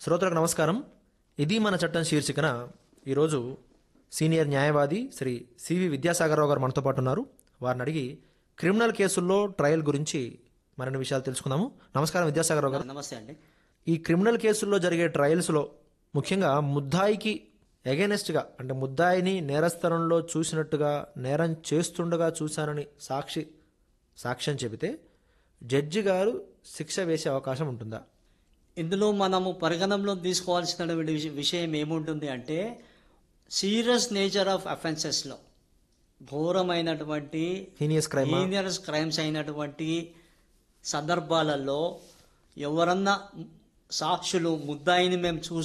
శ్రోతలకు నమస్కారం ఇది మన చట్టం శీర్షికన ఈరోజు సీనియర్ న్యాయవాది శ్రీ సివి విద్యాసాగరరావు గారు మనతో పాటు ఉన్నారు వారిని అడిగి క్రిమినల్ కేసుల్లో ట్రయల్ గురించి మరిన్ని విషయాలు తెలుసుకుందాము నమస్కారం విద్యాసాగరరావు గారు నమస్తే అండి ఈ క్రిమినల్ కేసుల్లో జరిగే ట్రయల్స్లో ముఖ్యంగా ముద్దాయికి ఎగెనెస్ట్గా అంటే ముద్దాయిని నేరస్థలంలో చూసినట్టుగా నేరం చేస్తుండగా చూశానని సాక్షి సాక్ష్యం చెబితే జడ్జి గారు శిక్ష వేసే అవకాశం ఉంటుందా ఇందులో మనము పరిగణనలో తీసుకోవాల్సిన విష- విషయం ఏముంటుంది అంటే సీరియస్ నేచర్ ఆఫ్ అఫెన్సెస్లో ఘోరమైనటువంటి హీనియస్ క్రైమ్ సీనియర్స్ క్రైమ్స్ అయినటువంటి సందర్భాలలో ఎవరన్నా సాక్షులు ముద్దాయిని మేము చూ